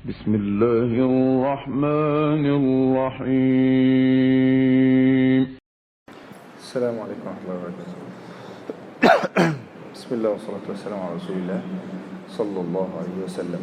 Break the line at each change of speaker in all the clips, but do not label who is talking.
بسم الله الرحمن الرحيم
السلام عليكم ورحمة الله وبركاته بسم الله والصلاة والسلام على رسول الله صلى الله عليه وسلم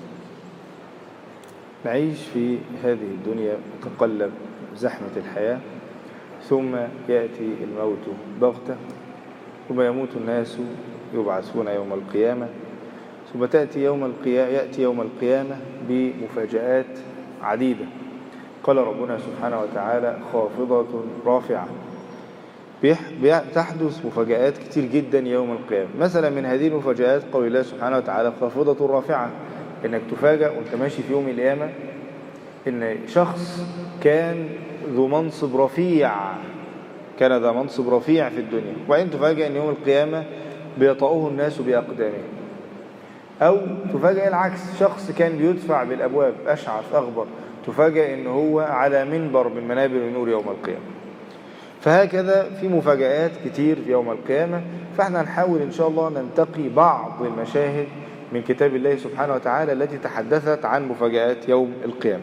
نعيش في هذه الدنيا تقلب زحمة الحياة ثم يأتي الموت بغتة ثم يموت الناس يبعثون يوم القيامة ثم تأتي يوم القيامة يأتي يوم القيامة بمفاجآت عديدة قال ربنا سبحانه وتعالى خافضة رافعة بيح- بيح- تحدث مفاجآت كتير جدا يوم القيامة مثلا من هذه المفاجآت قول الله سبحانه وتعالى خافضة رافعة انك تفاجأ وانت ماشي في يوم القيامة ان شخص كان ذو منصب رفيع كان ذا منصب رفيع في الدنيا وبعدين تفاجأ ان يوم القيامة بيطأه الناس بأقدامهم أو تفاجأ العكس شخص كان بيدفع بالأبواب أشعث أغبر تفاجأ ان هو على منبر من منابر النور يوم القيامة فهكذا في مفاجآت كتير في يوم القيامة فاحنا نحاول إن شاء الله ننتقي بعض المشاهد من كتاب الله سبحانه وتعالى التي تحدثت عن مفاجآت يوم القيامة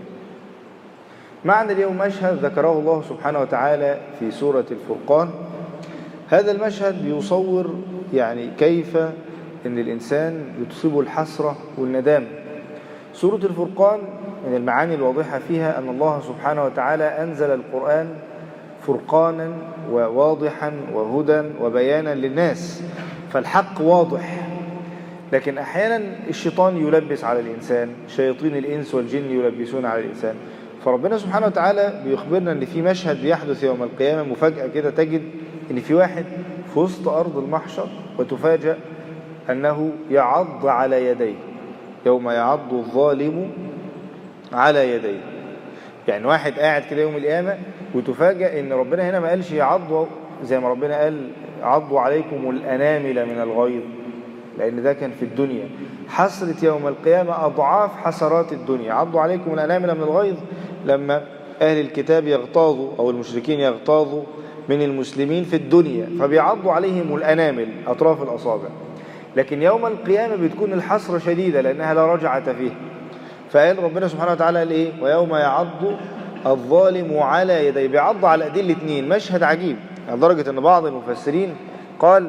معنى اليوم مشهد ذكره الله سبحانه وتعالى في سورة الفرقان هذا المشهد بيصور يعني كيف أن الإنسان بتصيبه الحسرة والندامة سورة الفرقان من المعاني الواضحة فيها أن الله سبحانه وتعالى أنزل القرآن فرقانا وواضحا وهدى وبيانا للناس فالحق واضح لكن أحيانا الشيطان يلبس على الإنسان شياطين الإنس والجن يلبسون على الإنسان فربنا سبحانه وتعالى بيخبرنا أن في مشهد بيحدث يوم القيامة مفاجأة كده تجد أن في واحد في وسط أرض المحشر وتفاجأ أنه يعض على يديه يوم يعض الظالم على يديه يعني واحد قاعد كده يوم القيامة وتفاجأ ان ربنا هنا ما قالش يعضوا زي ما ربنا قال عضوا عليكم الأنامل من الغيظ لأن ده كان في الدنيا حسرة يوم القيامة أضعاف حسرات الدنيا عضوا عليكم الأنامل من الغيظ لما أهل الكتاب يغتاظوا أو المشركين يغتاظوا من المسلمين في الدنيا فبيعضوا عليهم الأنامل أطراف الأصابع لكن يوم القيامة بتكون الحسرة شديدة لأنها لا رجعة فيه فقال ربنا سبحانه وتعالى قال ايه ويوم يعض الظالم على يديه بيعض على ايديه الاثنين مشهد عجيب لدرجة ان بعض المفسرين قال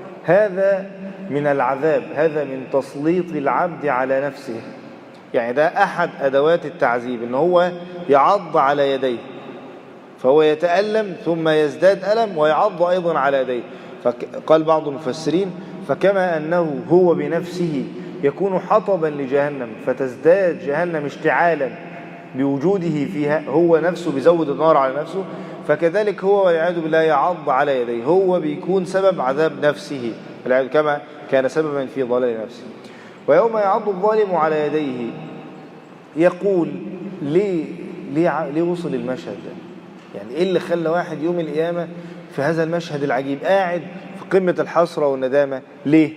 هذا من العذاب هذا من تسليط العبد على نفسه يعني ده احد ادوات التعذيب ان هو يعض على يديه فهو يتألم ثم يزداد ألم ويعض أيضا على يديه فقال بعض المفسرين فكما أنه هو بنفسه يكون حطبا لجهنم فتزداد جهنم اشتعالا بوجوده فيها هو نفسه بيزود النار على نفسه فكذلك هو والعياذ بالله يعض على يديه هو بيكون سبب عذاب نفسه والعياذ كما كان سببا في ضلال نفسه ويوم يعض الظالم على يديه يقول ليه ليه ع- ليه وصل المشهد ده يعني ايه اللي خلى واحد يوم القيامه في هذا المشهد العجيب قاعد في قمه الحسره والندامه ليه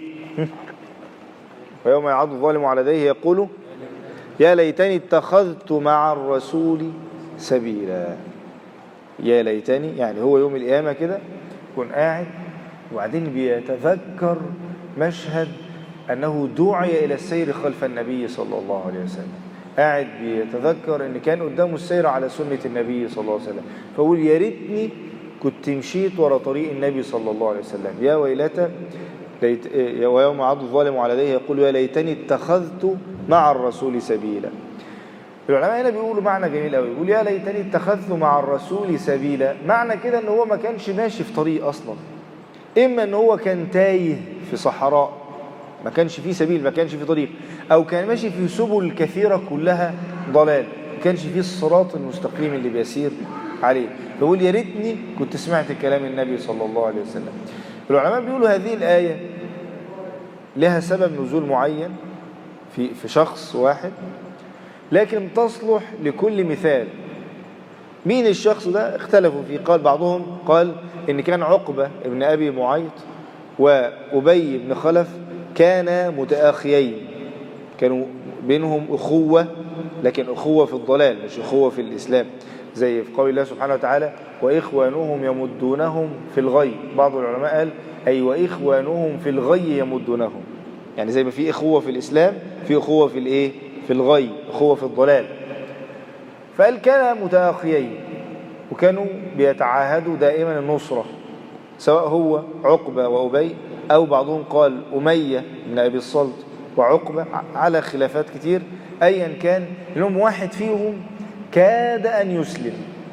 ويوم يعض الظالم على يديه يقول يا ليتني اتخذت مع الرسول سبيلا يا ليتني يعني هو يوم القيامة كده يكون قاعد وبعدين بيتذكر مشهد أنه دعي إلى السير خلف النبي صلى الله عليه وسلم قاعد بيتذكر أن كان قدامه السير على سنة النبي صلى الله عليه وسلم فقول يا ريتني كنت مشيت ورا طريق النبي صلى الله عليه وسلم يا ويلتى ليت ويوم يعض الظالم على يديه يقول يا ليتني اتخذت مع الرسول سبيلا العلماء هنا بيقولوا معنى جميل قوي يقول يا ليتني اتخذت مع الرسول سبيلا معنى كده ان هو ما كانش ماشي في طريق اصلا اما ان هو كان تايه في صحراء ما كانش فيه سبيل ما كانش فيه طريق او كان ماشي في سبل كثيره كلها ضلال ما كانش فيه الصراط المستقيم اللي بيسير عليه فيقول يا ريتني كنت سمعت كلام النبي صلى الله عليه وسلم العلماء بيقولوا هذه الآية لها سبب نزول معين في في شخص واحد لكن تصلح لكل مثال مين الشخص ده اختلفوا فيه قال بعضهم قال ان كان عقبة ابن ابي معيط وابي بن خلف كانا متآخيين كانوا بينهم اخوة لكن اخوة في الضلال مش اخوة في الاسلام زي في قول الله سبحانه وتعالى واخوانهم يمدونهم في الغي بعض العلماء قال اي واخوانهم في الغي يمدونهم يعني زي ما في اخوة في الاسلام في اخوة في الايه في الغي أخوة في الضلال فقال كان متأخيين وكانوا بيتعاهدوا دائما النصرة سواء هو عقبة وأبي أو بعضهم قال أمية من أبي الصلت وعقبة على خلافات كتير أيا كان لهم واحد فيهم كاد أن يسلم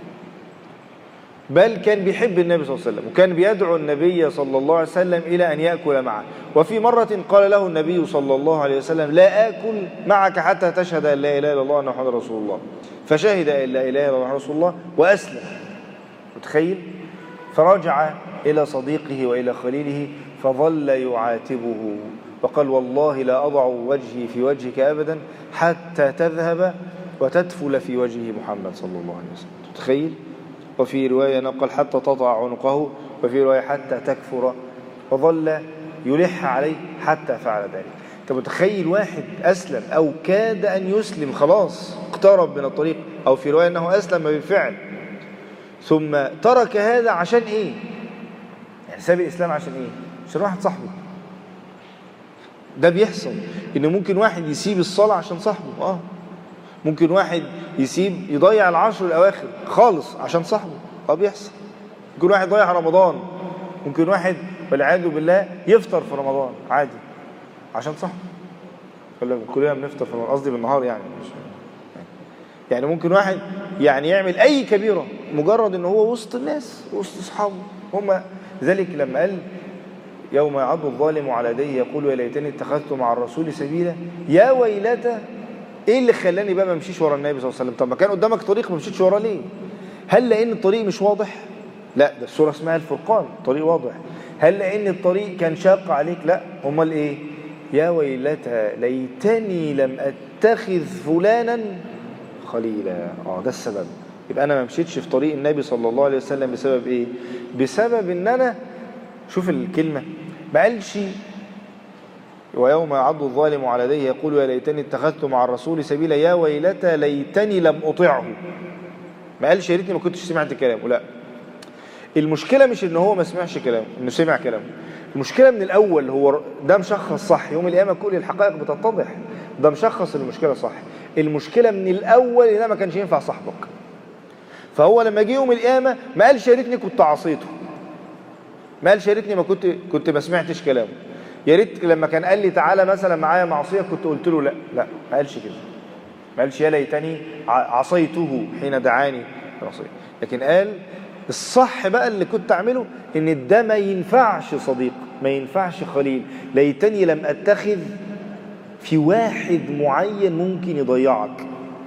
بل كان بيحب النبي صلى الله عليه وسلم وكان بيدعو النبي صلى الله عليه وسلم إلى أن يأكل معه وفي مرة قال له النبي صلى الله عليه وسلم لا آكل معك حتى تشهد أن لا إله إلا الله وأن محمد رسول الله فشهد أن لا إله إلا الله رسول الله وأسلم متخيل فرجع إلى صديقه وإلى خليله فظل يعاتبه وقال والله لا أضع وجهي في وجهك أبدا حتى تذهب وتدفل في وجه محمد صلى الله عليه وسلم تتخيل وفي رواية نقل حتى تطع عنقه وفي رواية حتى تكفر وظل يلح عليه حتى فعل ذلك انت متخيل واحد أسلم أو كاد أن يسلم خلاص اقترب من الطريق أو في رواية أنه أسلم بالفعل ثم ترك هذا عشان إيه يعني ساب الإسلام عشان إيه عشان واحد صاحبه ده بيحصل إنه ممكن واحد يسيب الصلاة عشان صاحبه آه ممكن واحد يسيب يضيع العشر الأواخر خالص عشان صاحبه اه بيحصل ممكن واحد يضيع رمضان ممكن واحد والعياذ بالله يفطر في رمضان عادي عشان صاحبه ولا كلنا بنفطر في رمضان قصدي بالنهار يعني مش يعني ممكن واحد يعني يعمل أي كبيرة مجرد إن هو وسط الناس وسط أصحابه هم ذلك لما قال يوم يعض الظالم على يديه يقول يا ليتني اتخذت مع الرسول سبيلا يا ويلتى ايه اللي خلاني بقى ما امشيش ورا النبي صلى الله عليه وسلم طب ما كان قدامك طريق ما مشيتش وراه ليه هل لان الطريق مش واضح لا ده السوره اسمها الفرقان طريق واضح هل لان الطريق كان شاق عليك لا امال ايه يا ويلتى ليتني لم اتخذ فلانا خليلا اه ده السبب يبقى انا ما مشيتش في طريق النبي صلى الله عليه وسلم بسبب ايه بسبب ان انا شوف الكلمه ما قالش ويوم يعض الظالم على يديه يقول يا ليتني اتخذت مع الرسول سبيلا يا ويلتى ليتني لم أطعه ما قالش يا ريتني ما كنتش سمعت كلامه لا المشكلة مش ان هو ما سمعش كلامه انه سمع كلامه المشكلة من الاول هو ده مشخص صح يوم القيامة كل الحقائق بتتضح ده مشخص المشكلة صح المشكلة من الاول ان ما كانش ينفع صاحبك فهو لما جه يوم القيامة ما قالش يا ريتني كنت عصيته ما قالش يا ريتني ما كنت كنت ما سمعتش كلامه يا ريت لما كان قال لي تعالى مثلا معايا معصيه كنت قلت له لا لا ما قالش كده ما قالش يا ليتني عصيته حين دعاني معصيه لكن قال الصح بقى اللي كنت اعمله ان ده ما ينفعش صديق ما ينفعش خليل ليتني لم اتخذ في واحد معين ممكن يضيعك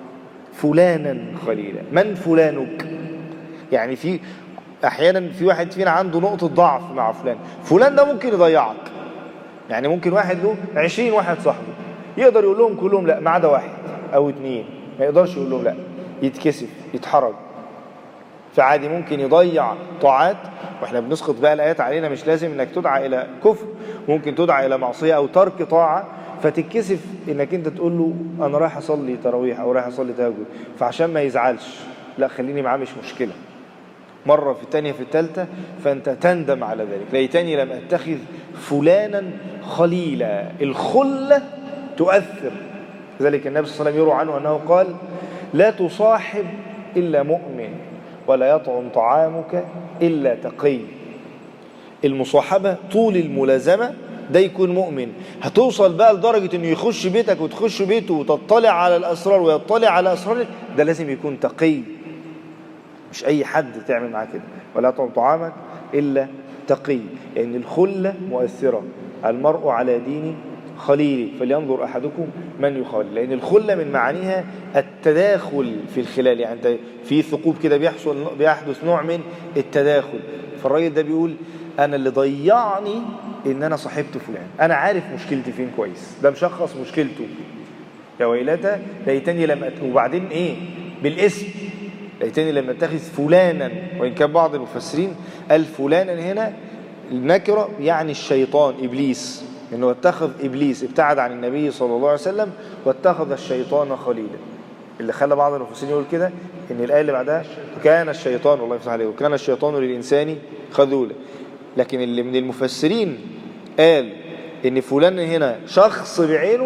فلانا خليلا من فلانك يعني في احيانا في واحد فينا عنده نقطه ضعف مع فلان فلان ده ممكن يضيعك يعني ممكن واحد له 20 واحد صاحبه يقدر يقول لهم كلهم لا ما عدا واحد او اثنين ما يقدرش يقول لهم لا يتكسف يتحرج فعادي ممكن يضيع طاعات واحنا بنسقط بقى الايات علينا مش لازم انك تدعى الى كفر ممكن تدعى الى معصيه او ترك طاعه فتتكسف انك انت تقول له انا رايح اصلي تراويح او رايح اصلي تهجد فعشان ما يزعلش لا خليني معاه مش مشكله مرة في الثانية في الثالثة فأنت تندم على ذلك ليتني لم أتخذ فلانا خليلا الخلة تؤثر لذلك النبي صلى الله عليه وسلم يروى عنه أنه قال لا تصاحب إلا مؤمن ولا يطعم طعامك إلا تقي المصاحبة طول الملازمة ده يكون مؤمن هتوصل بقى لدرجة انه يخش بيتك وتخش بيته وتطلع على الأسرار ويطلع على أسرار ده لازم يكون تقي مش أي حد تعمل معاه كده ولا يطعم طعامك إلا تقي لأن يعني الخلة مؤثرة المرء على دين خليله فلينظر أحدكم من يخالل لأن الخلة من معانيها التداخل في الخلال يعني أنت في ثقوب كده بيحصل بيحدث نوع من التداخل فالراجل ده بيقول أنا اللي ضيعني إن أنا صاحبت فلان أنا عارف مشكلتي فين كويس ده مشخص مشكلته يا ويلتى ليتني لم أت... وبعدين إيه بالاسم ليتني لم اتخذ فلانا وإن كان بعض المفسرين قال فلانا هنا النكرة يعني الشيطان إبليس إنه اتخذ إبليس ابتعد عن النبي صلى الله عليه وسلم واتخذ الشيطان خليلا اللي خلى بعض المفسرين يقول كده إن الآية اللي بعدها كان الشيطان والله يفتح عليه وكان الشيطان للإنسان خذولا لكن اللي من المفسرين قال إن فلان هنا شخص بعينه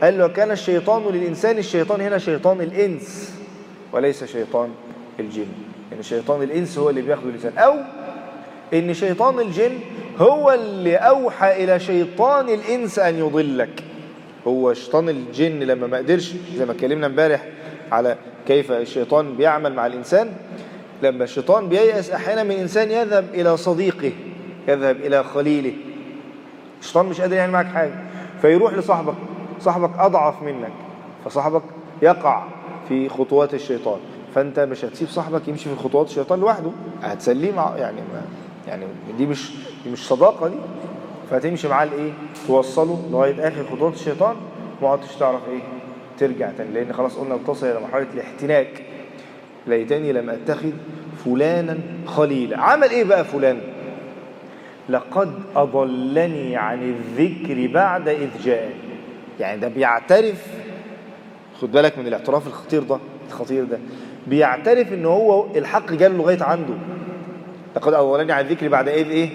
قال له كان الشيطان للإنسان الشيطان هنا شيطان الإنس وليس شيطان الجن يعني شيطان الإنس هو اللي بياخد الإنسان أو إن شيطان الجن هو اللي أوحى إلى شيطان الإنس أن يضلك هو شيطان الجن لما ما قدرش زي ما اتكلمنا امبارح على كيف الشيطان بيعمل مع الإنسان لما الشيطان بييأس أحيانا من إنسان يذهب إلى صديقه يذهب إلى خليله الشيطان مش قادر يعمل معك حاجة فيروح لصاحبك صاحبك أضعف منك فصاحبك يقع في خطوات الشيطان فأنت مش هتسيب صاحبك يمشي في خطوات الشيطان لوحده هتسليه مع يعني ما يعني دي مش دي مش صداقة دي فهتمشي معاه لإيه توصله لغاية آخر خطوات الشيطان ما عدتش تعرف إيه ترجع تاني لأن خلاص قلنا بتصل إلى مرحلة الاحتناك ليتني لم أتخذ فلانا خليلا عمل إيه بقى فلان لقد أضلني عن الذكر بعد إذ جاءني يعني ده بيعترف خد بالك من الاعتراف الخطير ده الخطير ده بيعترف ان هو الحق جاله لغايه عنده لقد اضلني عن الذكر بعد اذ ايه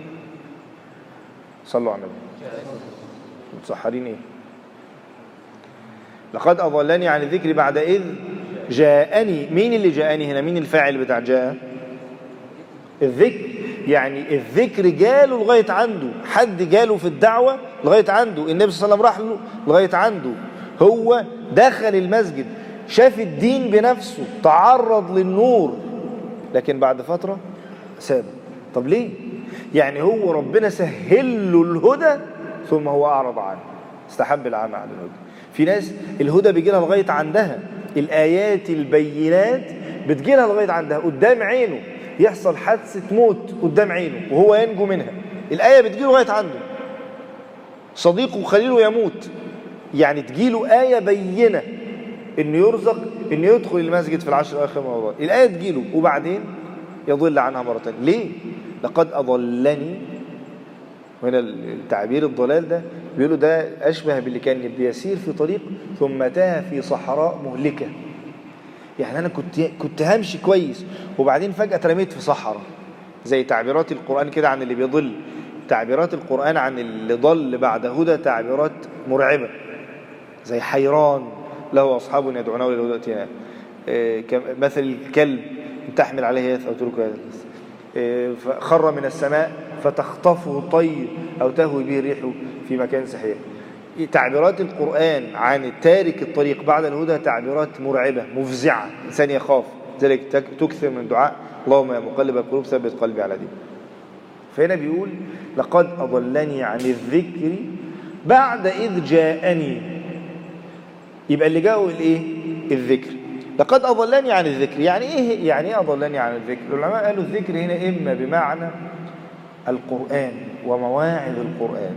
صلوا على النبي متسحرين ايه لقد اضلني عن الذكر بعد اذ جاءني مين اللي جاءني هنا مين الفاعل بتاع جاء الذكر يعني الذكر جاله لغايه عنده حد جاله في الدعوه لغايه عنده النبي صلى الله عليه وسلم راح له لغايه عنده هو دخل المسجد شاف الدين بنفسه تعرض للنور لكن بعد فترة سابه طب ليه يعني هو ربنا سهل له الهدى ثم هو أعرض عنه استحب العمى عن الهدى في ناس الهدى بيجي لها لغاية عندها الآيات البينات بتجي لها لغاية عندها قدام عينه يحصل حادثة موت قدام عينه وهو ينجو منها الآية بتجي لغاية عنده صديقه خليله يموت يعني تجيله آية بينة إنه يرزق إنه يدخل المسجد في العشر الأواخر من رمضان الآية تجيله وبعدين يضل عنها مرة ثانية ليه؟ لقد أضلني وهنا التعبير الضلال ده بيقولوا ده أشبه باللي كان بيسير في طريق ثم تاه في صحراء مهلكة يعني أنا كنت كنت همشي كويس وبعدين فجأة اترميت في صحراء زي تعبيرات القرآن كده عن اللي بيضل تعبيرات القرآن عن اللي ضل بعد هدى تعبيرات مرعبة زي حيران له أصحاب يدعونه للهدى ائتنا إيه مثل الكلب تحمل عليه يث أو تركه إيه خر من السماء فتخطفه الطير أو تهوي به الريح في مكان سحيق تعبيرات القرآن عن تارك الطريق بعد الهدى تعبيرات مرعبة مفزعة إنسان يخاف ذلك تكثر من دعاء اللهم يا مقلب القلوب ثبت قلبي على دين فهنا بيقول لقد أضلني عن الذكر بعد إذ جاءني يبقى اللي جاءه الايه الذكر لقد أضلني عن الذكر يعني إيه يعني إيه أضلني عن الذكر العلماء قالوا الذكر هنا إما بمعنى القرآن ومواعظ القرآن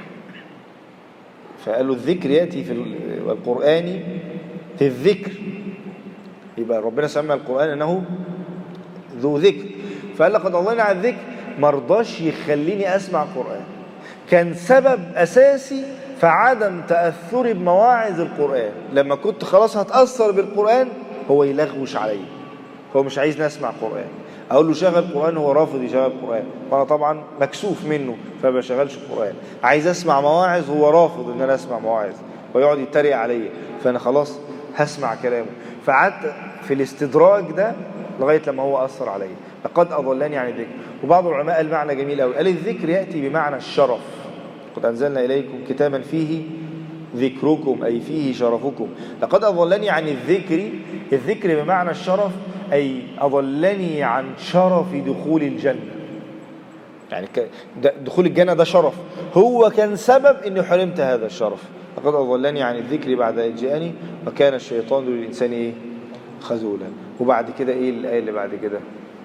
فقالوا الذكر يأتي في القرآن في الذكر يبقى ربنا سمى القرآن أنه ذو ذكر فقال لقد أضلني عن الذكر مرضاش يخليني أسمع قرآن كان سبب أساسي فعدم تأثري بمواعظ القرآن لما كنت خلاص هتأثر بالقرآن هو يلغوش علي هو مش عايز نسمع قرآن أقول له شغل قرآن هو رافض يشغل قرآن وأنا طبعا مكسوف منه فبشغلش القرآن عايز أسمع مواعظ هو رافض إن أنا أسمع مواعظ ويقعد يتريق عليا فأنا خلاص هسمع كلامه فقعدت في الاستدراج ده لغاية لما هو أثر عليا لقد أضلني عن الذكر وبعض العلماء قال معنى جميل قوي قال الذكر يأتي بمعنى الشرف قد أنزلنا إليكم كتابا فيه ذكركم أي فيه شرفكم لقد أضلني عن الذكر الذكر بمعنى الشرف أي أضلني عن شرف دخول الجنة يعني دخول الجنة ده شرف هو كان سبب أني حرمت هذا الشرف لقد أضلني عن الذكر بعد إذ جاءني وكان الشيطان للإنسان إيه خذولا وبعد كده إيه الآية اللي بعد كده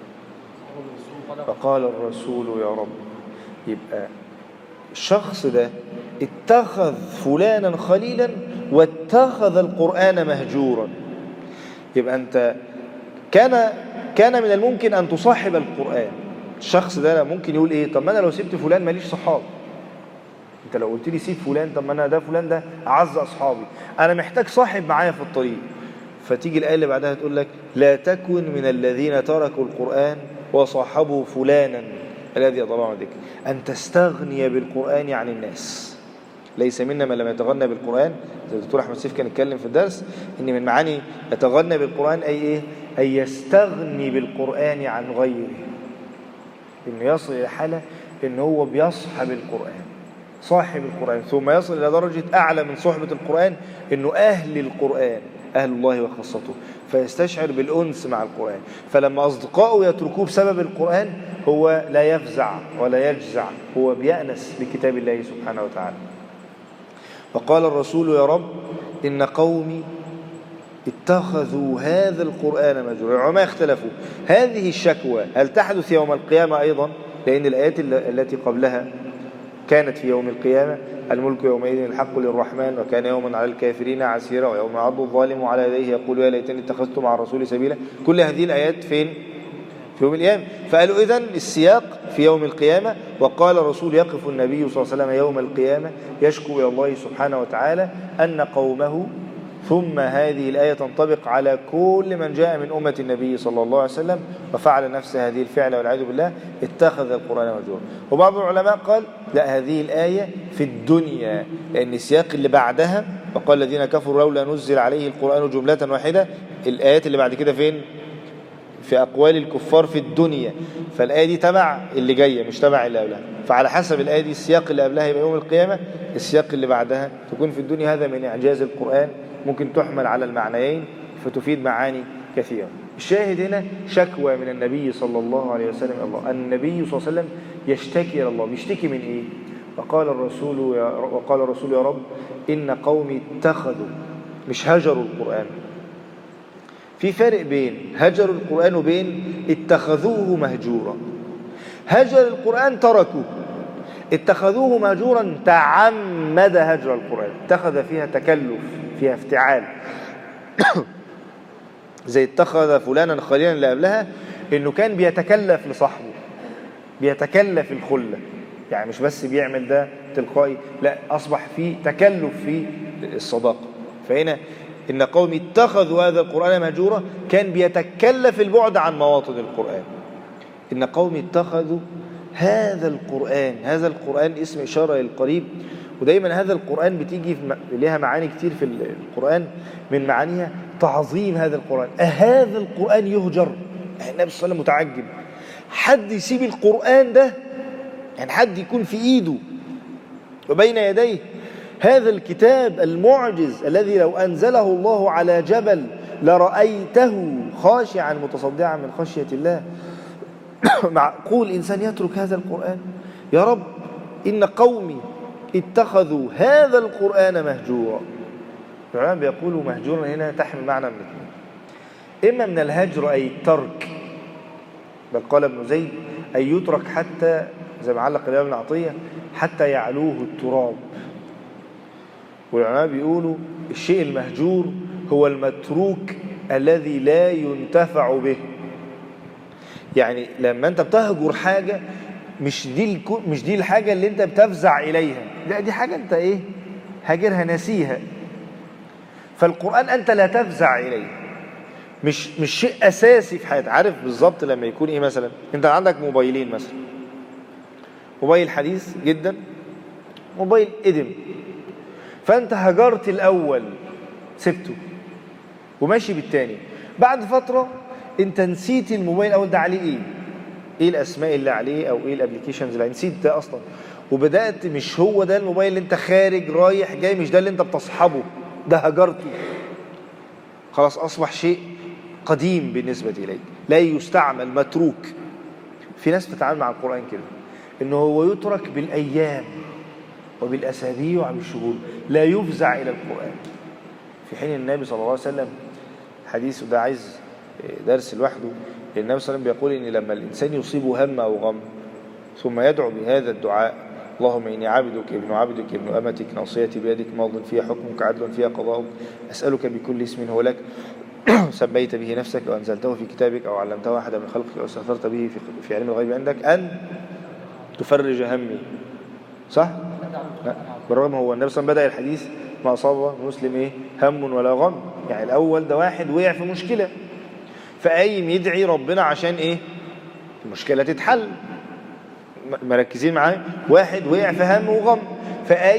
فقال الرسول يا رب يبقى الشخص ده اتخذ فلانا خليلا واتخذ القرآن مهجورا يبقى أنت كان كان من الممكن أن تصاحب القرآن الشخص ده ممكن يقول إيه طب ما أنا لو سبت فلان ماليش صحاب أنت لو قلت لي سيب فلان طب ما أنا ده فلان ده أعز أصحابي أنا محتاج صاحب معايا في الطريق فتيجي الآية اللي بعدها تقول لك لا تكن من الذين تركوا القرآن وصاحبوا فلانا الذي أضلهم ذكر أن تستغني بالقرآن عن الناس ليس منا من لم يتغنى بالقرآن زي الدكتور أحمد سيف كان يتكلم في الدرس إن من معاني يتغنى بالقرآن أي إيه؟ أي يستغني بالقرآن عن غيره إنه يصل إلى حالة إن هو بيصحب القرآن صاحب القرآن ثم يصل إلى درجة أعلى من صحبة القرآن إنه أهل القرآن أهل الله وخاصته فيستشعر بالأنس مع القرآن فلما أصدقائه يتركوه بسبب القرآن هو لا يفزع ولا يجزع هو بيأنس بكتاب الله سبحانه وتعالى فقال الرسول يا رب إن قومي اتخذوا هذا القرآن مجرورا العلماء اختلفوا هذه الشكوى هل تحدث يوم القيامة أيضا لأن الآيات التي قبلها كانت في يوم القيامة الملك يومئذ الحق للرحمن وكان يوما على الكافرين عسيرا ويوم يعض الظالم على يديه يقول يا ليتني اتخذت مع الرسول سبيلا كل هذه الآيات فين؟ في يوم القيامة فقالوا إذن السياق في يوم القيامة وقال الرسول يقف النبي صلى الله عليه وسلم يوم القيامة يشكو إلى الله سبحانه وتعالى أن قومه ثم هذه الآية تنطبق على كل من جاء من أمة النبي صلى الله عليه وسلم وفعل نفس هذه الفعلة والعياذ بالله اتخذ القرآن مجورا وبعض العلماء قال لا هذه الآية في الدنيا لأن السياق اللي بعدها وقال الذين كفروا لولا نزل عليه القرآن جملة واحدة الآيات اللي بعد كده فين في أقوال الكفار في الدنيا فالآية دي تبع اللي جاية مش تبع اللي قبلها فعلى حسب الآية دي السياق اللي قبلها يبقى يوم القيامة السياق اللي بعدها تكون في الدنيا هذا من إعجاز القرآن ممكن تحمل على المعنيين فتفيد معاني كثيرة الشاهد هنا شكوى من النبي صلى الله عليه وسلم الله النبي صلى الله عليه وسلم يشتكي إلى الله بيشتكي من إيه وقال الرسول يا وقال الرسول يا رب إن قومي اتخذوا مش هجروا القرآن في فرق بين هجروا القرآن وبين اتخذوه مهجورا هجر القرآن تركوه اتخذوه مهجورا تعمد هجر القرآن اتخذ فيها تكلف فيها افتعال زي اتخذ فلانا خليلا اللي قبلها انه كان بيتكلف لصاحبه بيتكلف الخلة يعني مش بس بيعمل ده تلقائي لا أصبح في تكلف في الصداقة فهنا إن قوم اتخذوا هذا القرآن مهجورا كان بيتكلف البعد عن مواطن القرآن إن قوم اتخذوا هذا القرآن هذا القرآن اسم إشارة للقريب ودايما هذا القرآن بتيجي لها معاني كتير في القرآن من معانيها تعظيم هذا القرآن أهذا القرآن يهجر النبي صلى الله عليه وسلم متعجب حد يسيب القرآن ده يعني حد يكون في إيده وبين يديه هذا الكتاب المعجز الذي لو أنزله الله على جبل لرأيته خاشعا متصدعا من خشية الله معقول إنسان يترك هذا القرآن يا رب إن قومي اتخذوا هذا القرآن مهجورا العلماء بيقولوا مهجورا هنا تحمل معنى من الاثنين إما من الهجر أي الترك بل قال ابن زيد أي يترك حتى زي ما علق الإمام ابن عطية حتى يعلوه التراب والعلماء بيقولوا الشيء المهجور هو المتروك الذي لا ينتفع به يعني لما انت بتهجر حاجة مش دي مش دي الحاجة اللي انت بتفزع إليها لا دي حاجة انت ايه هاجرها ناسيها فالقرآن انت لا تفزع إليه مش مش شيء أساسي في حياتك عارف بالظبط لما يكون ايه مثلا انت عندك موبايلين مثلا موبايل حديث جدا موبايل قدم فانت هجرت الأول سبته وماشي بالتاني بعد فترة انت نسيت الموبايل الاول ده عليه ايه ايه الاسماء اللي عليه او ايه الابلكيشنز اللي نسيت ده اصلا وبدات مش هو ده الموبايل اللي انت خارج رايح جاي مش ده اللي انت بتصحبه ده هجرته خلاص اصبح شيء قديم بالنسبه اليك لا يستعمل متروك في ناس بتتعامل مع القران كده انه هو يترك بالايام وبالاسابيع وبالشهور لا يفزع الى القران في حين النبي صلى الله عليه وسلم حديثه ده عايز درس لوحده النبي صلى الله عليه وسلم بيقول ان لما الانسان يصيبه هم او غم ثم يدعو بهذا الدعاء اللهم اني عبدك ابن عبدك ابن امتك ناصيتي بيدك ماض فيها حكمك عدل فيها قضاؤك اسالك بكل اسم هو لك سميت به نفسك او انزلته في كتابك او علمته احدا من خلقك او استغفرت به في, في علم الغيب عندك ان تفرج همي صح؟ لا بالرغم هو النبي صلى الله عليه وسلم بدا الحديث ما اصاب مسلم ايه هم ولا غم يعني الاول ده واحد وقع في مشكله فقايم يدعي ربنا عشان ايه المشكلة تتحل مركزين معايا واحد وقع في هم وغم فقايم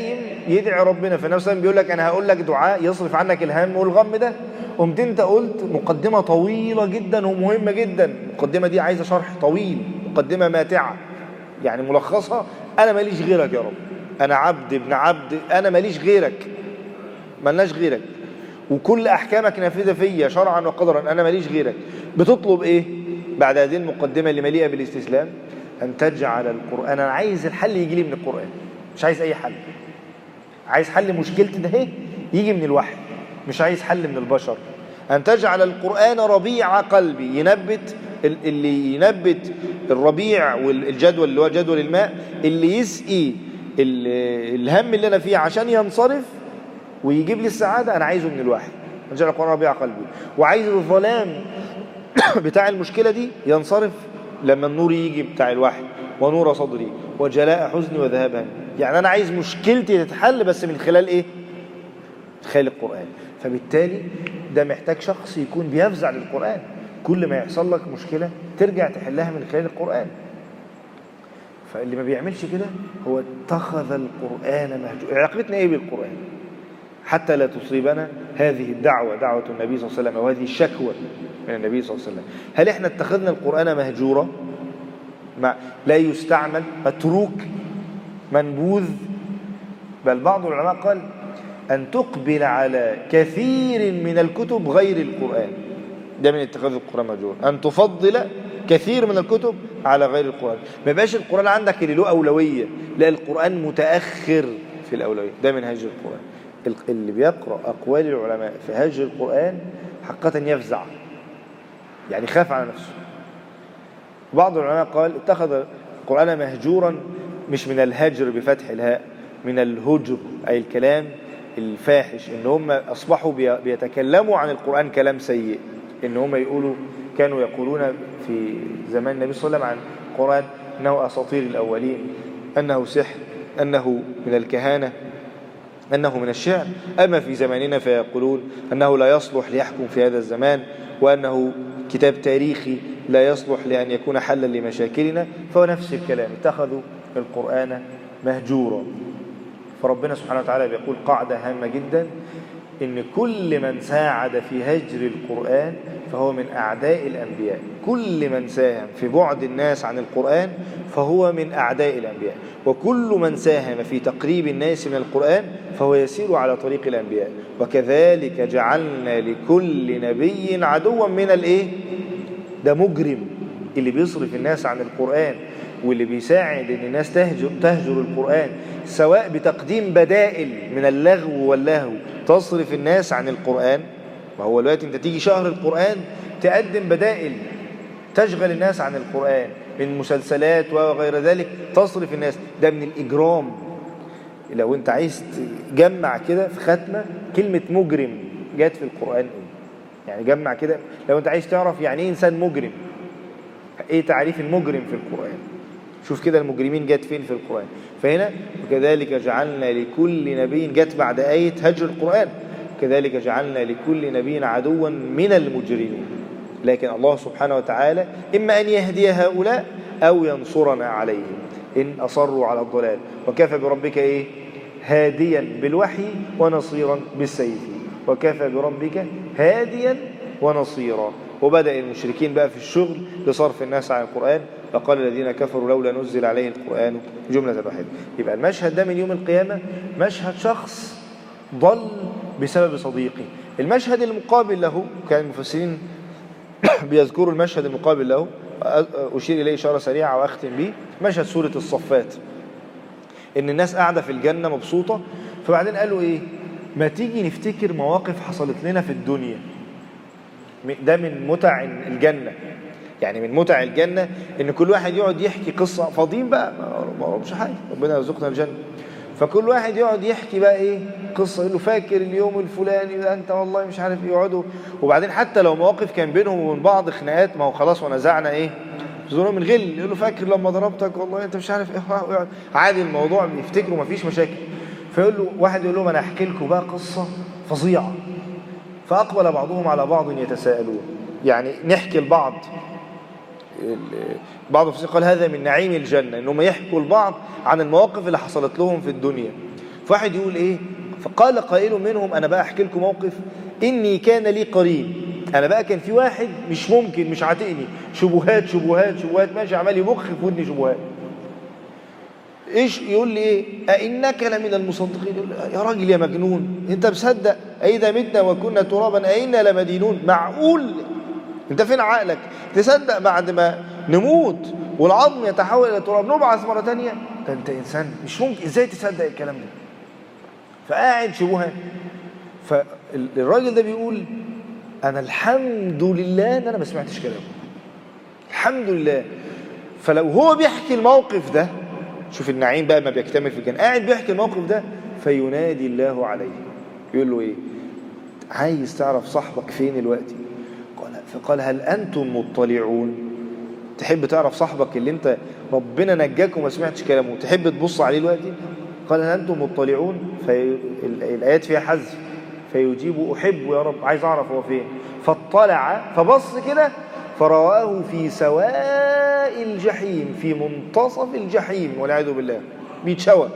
يدعي ربنا فالنبي صلى الله عليه وسلم بيقول لك انا هقول لك دعاء يصرف عنك الهم والغم ده قمت انت قلت مقدمه طويله جدا ومهمه جدا المقدمه دي عايزه شرح طويل مقدمه ماتعه يعني ملخصها انا ماليش غيرك يا رب انا عبد ابن عبد انا ماليش غيرك ملناش غيرك وكل احكامك نافذه فيا شرعا وقدرا انا ماليش غيرك بتطلب ايه بعد هذه المقدمه اللي مليئه بالاستسلام ان تجعل القران انا عايز الحل يجي لي من القران مش عايز اي حل عايز حل مشكلتي ده ايه يجي من الوحي مش عايز حل من البشر ان تجعل القران ربيع قلبي ينبت اللي ينبت الربيع والجدول اللي هو جدول الماء اللي يسقي الهم اللي انا فيه عشان ينصرف ويجيب لي السعاده انا عايزه من الوحي ان جعل القران ربيع قلبي وعايز الظلام بتاع المشكله دي ينصرف لما النور يجي بتاع الوحي ونور صدري وجلاء حزني وذهاب همي يعني انا عايز مشكلتي تتحل بس من خلال ايه من خلال القران فبالتالي ده محتاج شخص يكون بيفزع للقران كل ما يحصل لك مشكله ترجع تحلها من خلال القران فاللي ما بيعملش كده هو اتخذ القران مهجورا علاقتنا ايه بالقران حتى لا تصيبنا هذه الدعوة دعوة النبي صلى الله عليه وسلم أو هذه الشكوى من النبي صلى الله عليه وسلم هل احنا اتخذنا القرآن مهجورا ما لا يستعمل متروك منبوذ بل بعض العلماء قال أن تقبل على كثير من الكتب غير القرآن ده من اتخاذ القرآن مهجورا أن تفضل كثير من الكتب على غير القرآن ما يبقاش القرآن عندك اللي له أولوية لا القرآن متأخر في الأولوية ده من هجر القرآن اللي بيقرأ أقوال العلماء في هجر القرآن حقا يفزع يعني خاف على نفسه بعض العلماء قال اتخذ القرآن مهجورا مش من الهجر بفتح الهاء من الهجر أي الكلام الفاحش إن هم أصبحوا بيتكلموا عن القرآن كلام سيء إن هم يقولوا كانوا يقولون في زمان النبي صلى الله عليه وسلم عن القرآن أنه أساطير الأولين أنه سحر أنه من الكهانة أنه من الشعر أما في زماننا فيقولون أنه لا يصلح ليحكم في هذا الزمان وأنه كتاب تاريخي لا يصلح لأن يكون حلا لمشاكلنا فهو نفس الكلام اتخذوا القرآن مهجورا فربنا سبحانه وتعالى بيقول قاعدة هامة جدا إن كل من ساعد في هجر القرآن فهو من أعداء الأنبياء كل من ساهم في بعد الناس عن القرآن فهو من أعداء الأنبياء وكل من ساهم في تقريب الناس من القرآن فهو يسير على طريق الأنبياء وكذلك جعلنا لكل نبي عدوا من الإيه؟ ده مجرم اللي بيصرف الناس عن القرآن واللي بيساعد ان الناس تهجر, تهجر القرآن سواء بتقديم بدائل من اللغو واللهو تصرف الناس عن القرآن ما هو دلوقتي انت تيجي شهر القرآن تقدم بدائل تشغل الناس عن القرآن من مسلسلات وغير ذلك تصرف الناس ده من الإجرام لو انت عايز تجمع كده في ختمة كلمة مجرم جت في القرآن ايه يعني جمع كده لو انت عايز تعرف يعني ايه انسان مجرم ايه تعريف المجرم في القرآن شوف كده المجرمين جت فين في القرآن فهنا وكذلك جعلنا لكل نبي جت بعد آية هجر القرآن كذلك جعلنا لكل نبي عدوا من المجرمين لكن الله سبحانه وتعالى إما أن يهدي هؤلاء أو ينصرنا عليهم إن أصروا على الضلال وكفى بربك إيه هاديا بالوحي ونصيرا بالسيف وكفى بربك هاديا ونصيرا وبدأ المشركين بقى في الشغل لصرف الناس عن القرآن فقال الذين كفروا لولا نزل عليه القرآن جملة واحدة يبقى المشهد ده من يوم القيامة مشهد شخص ضل بسبب صديقه المشهد المقابل له كان المفسرين بيذكروا المشهد المقابل له أشير إليه إشارة سريعة وأختم به مشهد سورة الصفات إن الناس قاعدة في الجنة مبسوطة فبعدين قالوا إيه ما تيجي نفتكر مواقف حصلت لنا في الدنيا ده من متع الجنة يعني من متع الجنة إن كل واحد يقعد يحكي قصة فاضيين بقى ما وراهمش حاجة ربنا يرزقنا الجنة فكل واحد يقعد يحكي بقى ايه قصه يقول له فاكر اليوم الفلاني ده انت والله مش عارف يقعدوا وبعدين حتى لو مواقف كان بينهم وبين بعض خناقات ما هو خلاص ونزعنا ايه زوروا من غل يقول له فاكر لما ضربتك والله انت مش عارف ايه عادي الموضوع بيفتكروا مفيش مشاكل فيقول له واحد يقول لهم انا احكي لكم بقى قصه فظيعه فاقبل بعضهم على بعض يتساءلون يعني نحكي لبعض بعض الفسيق قال هذا من نعيم الجنة إنهم يحكوا البعض عن المواقف اللي حصلت لهم في الدنيا فواحد يقول ايه فقال قائل منهم انا بقى احكي لكم موقف اني كان لي قرين انا بقى كان في واحد مش ممكن مش عاتقني شبهات شبهات شبهات ماشي عمال يبخ في ودني شبهات ايش يقول لي ايه أئنك لمن المصدقين يقول لي يا راجل يا مجنون انت مصدق اذا متنا وكنا ترابا أئنا لمدينون معقول انت فين عقلك تصدق بعد ما نموت والعظم يتحول الى تراب نبعث مره ثانيه ده انت انسان مش ممكن ازاي تصدق الكلام ده فقاعد شبهات فالراجل ده بيقول انا الحمد لله ان انا ما سمعتش كلامه الحمد لله فلو هو بيحكي الموقف ده شوف النعيم بقى ما بيكتمل في الجنة قاعد بيحكي الموقف ده فينادي الله عليه يقول له ايه عايز تعرف صاحبك فين دلوقتي قال فقال هل انتم مطلعون تحب تعرف صاحبك اللي انت ربنا نجاك وما سمعتش كلامه تحب تبص عليه دلوقتي قال هل انتم مطلعون في الايات فيها حذف فيجيب احبه يا رب عايز اعرف هو فين فاطلع فبص كده فرآه في سواء الجحيم في منتصف الجحيم والعياذ بالله بيتشوى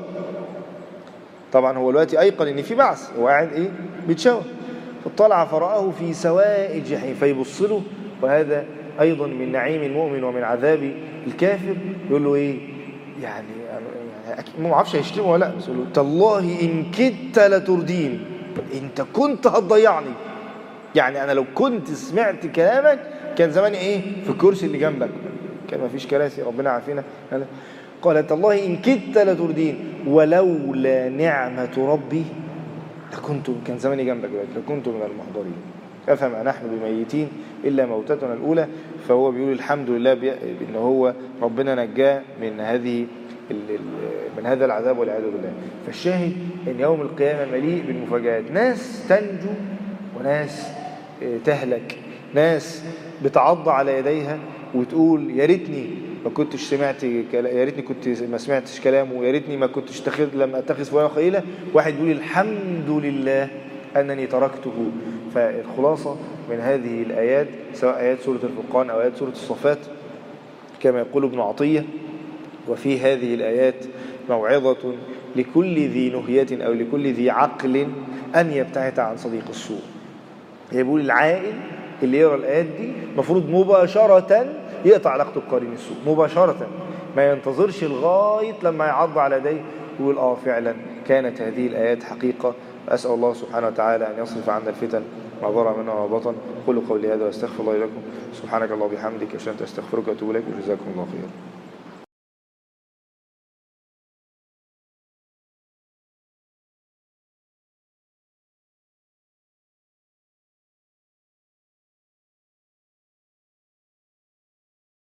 طبعا هو دلوقتي ايقن ان في بعث هو قاعد ايه بيتشوى فاطلع فرآه في سواء الجحيم فيبص له وهذا ايضا من نعيم المؤمن ومن عذاب الكافر يقول له ايه يعني يعني أكيد ما اعرفش هيشتمه ولا لا بس يقول له تالله ان كدت لتردين انت كنت هتضيعني يعني انا لو كنت سمعت كلامك كان زماني ايه في الكرسي اللي جنبك كان ما فيش كراسي ربنا عافينا قالت الله ان كدت لتردين ولولا نعمه ربي لكنت كان زماني جنبك دلوقتي لكنت من المحضرين افهم نحن بميتين الا موتتنا الاولى فهو بيقول الحمد لله بان هو ربنا نجاه من هذه من هذا العذاب والعياذ بالله فالشاهد ان يوم القيامه مليء بالمفاجآت ناس تنجو وناس تهلك ناس بتعض على يديها وتقول يا ريتني ما كنتش سمعت يا ريتني كنت ما سمعتش كلامه يا ريتني ما كنتش اتخذ لم اتخذ فلان خليلا واحد يقول الحمد لله انني تركته فالخلاصه من هذه الايات سواء ايات سوره الفرقان او ايات سوره الصفات كما يقول ابن عطيه وفي هذه الايات موعظه لكل ذي نهيه او لكل ذي عقل ان يبتعد عن صديق السوء يقول العائل اللي يقرا الايات دي المفروض مباشره يقطع علاقته بقرين السوء مباشره ما ينتظرش لغايه لما يعض على يديه ويقول اه فعلا كانت هذه الايات حقيقه اسال الله سبحانه وتعالى ان يصرف عنا الفتن ما ظهر منها وما بطن قولوا قولي هذا واستغفر الله لكم سبحانك اللهم وبحمدك اشهد ان لا اله الا انت استغفرك واتوب اليك وجزاكم الله خيرا